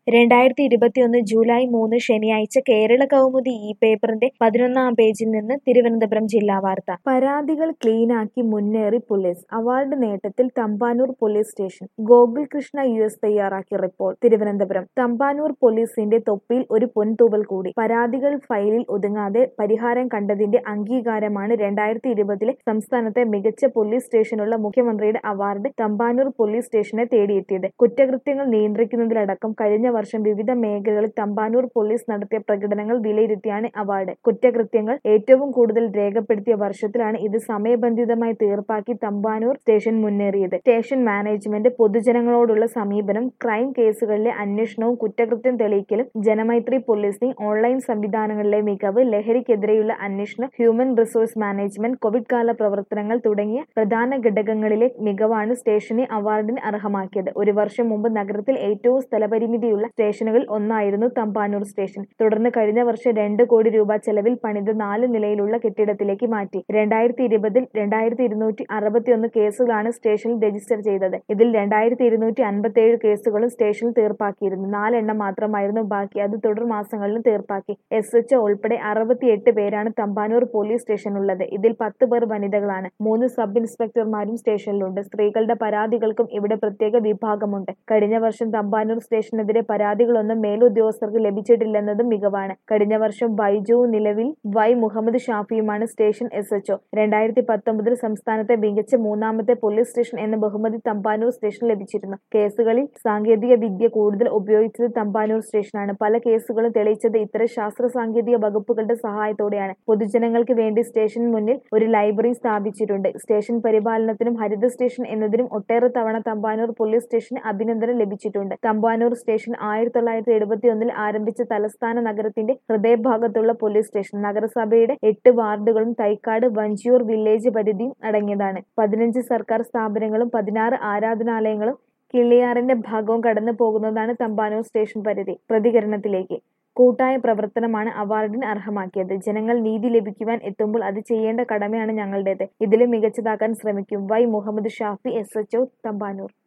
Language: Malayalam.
രണ്ടായിരത്തി ഇരുപത്തിയൊന്ന് ജൂലൈ മൂന്ന് ശനിയാഴ്ച കേരള കൗമുദി ഈ പേപ്പറിന്റെ പതിനൊന്നാം പേജിൽ നിന്ന് തിരുവനന്തപുരം ജില്ലാ വാർത്ത പരാതികൾ ക്ലീനാക്കി മുന്നേറി പോലീസ് അവാർഡ് നേട്ടത്തിൽ Thampanoor police station Gokul Krishna U S തയ്യാറാക്കിയ റിപ്പോർട്ട് തിരുവനന്തപുരം തമ്പാനൂർ പോലീസിന്റെ തൊപ്പിയിൽ ഒരു പൊൻതൂവൽ കൂടി പരാതികൾ ഫയലിൽ ഒതുങ്ങാതെ പരിഹാരം കണ്ടതിന്റെ അംഗീകാരമാണ് രണ്ടായിരത്തി ഇരുപതിലെ സംസ്ഥാനത്തെ മികച്ച പോലീസ് സ്റ്റേഷനുള്ള മുഖ്യമന്ത്രിയുടെ അവാർഡ് തമ്പാനൂർ പോലീസ് സ്റ്റേഷനെ തേടിയെത്തിയത് കുറ്റകൃത്യങ്ങൾ നിയന്ത്രിക്കുന്നതിലടക്കം കഴിഞ്ഞ വർഷം വിവിധ മേഖലകളിൽ തമ്പാനൂർ പോലീസ് നടത്തിയ പ്രകടനങ്ങൾ വിലയിരുത്തിയാണ് അവാർഡ് കുറ്റകൃത്യങ്ങൾ ഏറ്റവും കൂടുതൽ രേഖപ്പെടുത്തിയ വർഷത്തിലാണ് ഇത് സമയബന്ധിതമായി തീർപ്പാക്കി തമ്പാനൂർ സ്റ്റേഷൻ മുന്നേറിയത് സ്റ്റേഷൻ മാനേജ്മെന്റ് പൊതുജനങ്ങളോടുള്ള സമീപനം ക്രൈം കേസുകളിലെ അന്വേഷണവും കുറ്റകൃത്യം തെളിയിക്കലും ജനമൈത്രി പോലീസിംഗ് ഓൺലൈൻ സംവിധാനങ്ങളിലെ മികവ് ലഹരിക്കെതിരെയുള്ള അന്വേഷണം ഹ്യൂമൻ റിസോഴ്സ് മാനേജ്മെന്റ് കോവിഡ് കാല പ്രവർത്തനങ്ങൾ തുടങ്ങിയ പ്രധാന ഘടകങ്ങളിലെ മികവാണ് സ്റ്റേഷനെ അവാർഡിന് അർഹമാക്കിയത് ഒരു വർഷം മുമ്പ് നഗരത്തിൽ ഏറ്റവും സ്ഥലപരിമിതിയുള്ള സ്റ്റേഷനുകളിൽ ഒന്നായിരുന്നു തമ്പാനൂർ സ്റ്റേഷൻ തുടർന്ന് കഴിഞ്ഞ വർഷം രണ്ട് കോടി രൂപ ചെലവിൽ പണിത് നാല് നിലയിലുള്ള കെട്ടിടത്തിലേക്ക് മാറ്റി രണ്ടായിരത്തി ഇരുപതിൽ രണ്ടായിരത്തി ഇരുന്നൂറ്റി അറുപത്തിയൊന്ന് കേസുകളാണ് സ്റ്റേഷനിൽ രജിസ്റ്റർ ചെയ്തത് ഇതിൽ രണ്ടായിരത്തി ഇരുന്നൂറ്റി അൻപത്തിയേഴ് കേസുകളും സ്റ്റേഷനിൽ തീർപ്പാക്കിയിരുന്നു നാലെണ്ണം മാത്രമായിരുന്നു ബാക്കി അത് തുടർ മാസങ്ങളിലും തീർപ്പാക്കി എസ് എച്ച് ഉൾപ്പെടെ അറുപത്തിയെട്ട് പേരാണ് തമ്പാനൂർ പോലീസ് സ്റ്റേഷനിലുള്ളത് ഇതിൽ പത്ത് പേർ വനിതകളാണ് മൂന്ന് സബ് ഇൻസ്പെക്ടർമാരും സ്റ്റേഷനിലുണ്ട് സ്ത്രീകളുടെ പരാതികൾക്കും ഇവിടെ പ്രത്യേക വിഭാഗമുണ്ട് കഴിഞ്ഞ വർഷം തമ്പാനൂർ സ്റ്റേഷനെതിരെ പരാതികളൊന്നും മേലുദ്യോഗസ്ഥർക്ക് ലഭിച്ചിട്ടില്ലെന്നതും മികവാണ് കഴിഞ്ഞ വർഷം ബൈജുവും നിലവിൽ വൈ മുഹമ്മദ് ഷാഫിയുമാണ് സ്റ്റേഷൻ എസ് എച്ച്ഒ രണ്ടായിരത്തി പത്തൊമ്പതിൽ സംസ്ഥാനത്തെ മികച്ച മൂന്നാമത്തെ പോലീസ് സ്റ്റേഷൻ എന്ന ബഹുമതി തമ്പാനൂർ സ്റ്റേഷൻ ലഭിച്ചിരുന്നു കേസുകളിൽ സാങ്കേതിക വിദ്യ കൂടുതൽ ഉപയോഗിച്ചത് തമ്പാനൂർ സ്റ്റേഷനാണ് പല കേസുകളും തെളിയിച്ചത് ഇത്തരം ശാസ്ത്ര സാങ്കേതിക വകുപ്പുകളുടെ സഹായത്തോടെയാണ് പൊതുജനങ്ങൾക്ക് വേണ്ടി സ്റ്റേഷൻ മുന്നിൽ ഒരു ലൈബ്രറി സ്ഥാപിച്ചിട്ടുണ്ട് സ്റ്റേഷൻ പരിപാലനത്തിനും ഹരിത സ്റ്റേഷൻ എന്നതിനും ഒട്ടേറെ തവണ തമ്പാനൂർ പോലീസ് സ്റ്റേഷന് അഭിനന്ദനം ലഭിച്ചിട്ടുണ്ട് തമ്പാനൂർ സ്റ്റേഷൻ ആയിരത്തി തൊള്ളായിരത്തി എഴുപത്തി ഒന്നിൽ ആരംഭിച്ച തലസ്ഥാന നഗരത്തിന്റെ ഹൃദയഭാഗത്തുള്ള പോലീസ് സ്റ്റേഷൻ നഗരസഭയുടെ എട്ട് വാർഡുകളും തൈക്കാട് വഞ്ചിയൂർ വില്ലേജ് പരിധിയും അടങ്ങിയതാണ് പതിനഞ്ച് സർക്കാർ സ്ഥാപനങ്ങളും പതിനാറ് ആരാധനാലയങ്ങളും കിള്ളിയാറിന്റെ ഭാഗവും കടന്നു പോകുന്നതാണ് തമ്പാനൂർ സ്റ്റേഷൻ പരിധി പ്രതികരണത്തിലേക്ക് കൂട്ടായ പ്രവർത്തനമാണ് അവാർഡിന് അർഹമാക്കിയത് ജനങ്ങൾ നീതി ലഭിക്കുവാൻ എത്തുമ്പോൾ അത് ചെയ്യേണ്ട കടമയാണ് ഞങ്ങളുടേത് ഇതിലും മികച്ചതാക്കാൻ ശ്രമിക്കും Y Muhammad Shafi S H Thampanoor